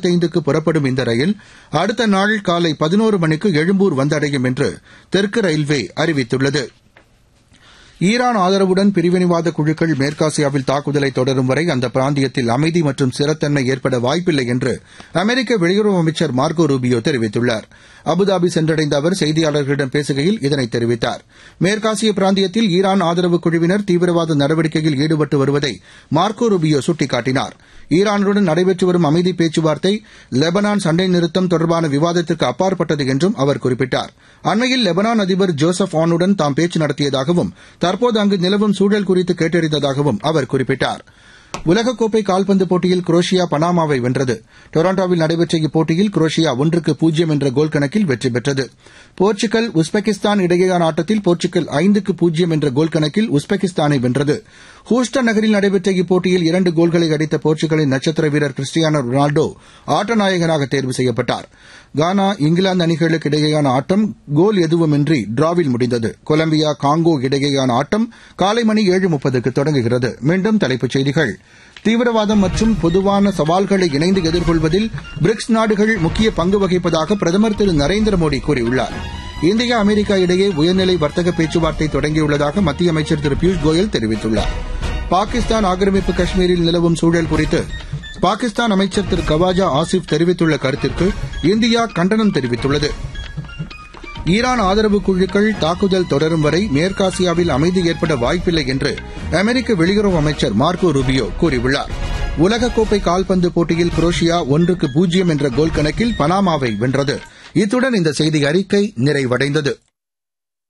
ஐம்பத்தைந்துக்கு புறப்படும் இந்த ரயில் அடுத்த நாள் காலை பதினோரு மணிக்கு எழும்பூர் வந்தடையும் என்று தெற்கு ரயில்வே அறிவித்துள்ளது ஈரான் ஆதரவுடன் பிரிவினைவாத குழுக்கள் மேற்காசியாவில் தாக்குதலை தொடரும் வரை அந்த பிராந்தியத்தில் அமைதி மற்றும் ஸ்திரத்தன்மை ஏற்பட வாய்ப்பில்லை என்று அமெரிக்க வெளியுறவு அமைச்சர் மார்கோ ரூபியோ தெரிவித்துள்ளார் அபுதாபி சென்றடைந்த அவர் செய்தியாளர்களிடம் பேசுகையில் இதனை தெரிவித்தார் மேற்காசிய பிராந்தியத்தில் ஈரான் ஆதரவு குழுவினர் தீவிரவாத நடவடிக்கையில் ஈடுபட்டு வருவதை மார்கோ ரூபியோ சுட்டிக்காட்டினார் ஈரானுடன் நடைபெற்று வரும் அமைதி பேச்சுவார்த்தை லெபனான் சண்டை நிறுத்தம் தொடர்பான விவாதத்திற்கு அப்பாற்பட்டது என்றும் அவர் குறிப்பிட்டார் அண்மையில் லெபனான் அதிபர் ஜோசப் ஆனுடன் தாம் பேச்சு நடத்தியதாகவும் தற்போது அங்கு நிலவும் சூழல் குறித்து கேட்டறிந்ததாகவும் அவர் குறிப்பிட்டார் உலகக்கோப்பை கால்பந்து போட்டியில் குரோஷியா பனாமாவை வென்றது டொரண்டோவில் நடைபெற்ற இப்போட்டியில் குரோஷியா ஒன்றுக்கு பூஜ்ஜியம் என்ற கோல் கணக்கில் வெற்றி பெற்றது போர்ச்சுகல் உஸ்பெகிஸ்தான் இடையேயான ஆட்டத்தில் போர்ச்சுகல் ஐந்துக்கு பூஜ்ஜியம் என்ற கோல் கணக்கில் உஸ்பெகிஸ்தானை வென்றது ஹூஸ்டன் நகரில் நடைபெற்ற இப்போட்டியில் இரண்டு கோல்களை அடித்த போர்ச்சுகலின் நட்சத்திர வீரர் கிறிஸ்டியானோ ரொனால்டோ ஆட்டநாயகனாக தேர்வு செய்யப்பட்டார் கானா இங்கிலாந்து அணிகளுக்கு இடையேயான ஆட்டம் கோல் எதுவுமின்றி டிராவில் முடிந்தது கொலம்பியா காங்கோ இடையேயான ஆட்டம் காலை மணி ஏழு முப்பதுக்கு தொடங்குகிறது மீண்டும் தலைப்புச் செய்திகள் தீவிரவாதம் மற்றும் பொதுவான சவால்களை இணைந்து எதிர்கொள்வதில் பிரிக்ஸ் நாடுகள் முக்கிய பங்கு வகிப்பதாக பிரதமர் திரு நரேந்திர மோடி கூறியுள்ளார் இந்தியா அமெரிக்கா இடையே உயர்நிலை வர்த்தக பேச்சுவார்த்தை தொடங்கியுள்ளதாக மத்திய அமைச்சர் திரு பியூஷ் கோயல் தெரிவித்துள்ளார் பாகிஸ்தான் ஆக்கிரமிப்பு காஷ்மீரில் நிலவும் சூழல் குறித்து பாகிஸ்தான் அமைச்சர் திரு கவாஜா ஆசிப் தெரிவித்துள்ள கருத்திற்கு இந்தியா கண்டனம் தெரிவித்துள்ளது ஈரான் ஆதரவு குழுக்கள் தாக்குதல் தொடரும் வரை மேற்காசியாவில் அமைதி ஏற்பட வாய்ப்பில்லை என்று அமெரிக்க வெளியுறவு அமைச்சர் மார்கோ ரூபியோ கூறியுள்ளார் உலகக்கோப்பை கால்பந்து போட்டியில் குரோஷியா ஒன்றுக்கு பூஜ்ஜியம் என்ற கோல் கணக்கில் பனாமாவை வென்றது இத்துடன் இந்த செய்தி அறிக்கை நிறைவடைந்தது